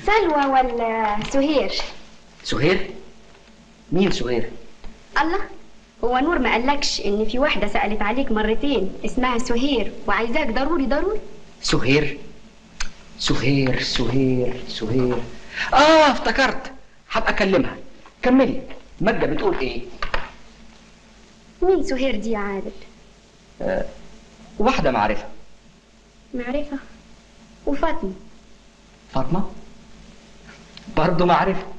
سلوى ولا سهير سهير مين سهير الله هو نور ما قالكش ان في واحده سالت عليك مرتين اسمها سهير وعايزاك ضروري ضروري سهير سهير سهير سهير اه افتكرت هبقى اكلمها كملي ماجده بتقول ايه مين سهير دي يا عادل آه واحده معرفه معرفه وفاطمه فاطمه برضه معرفه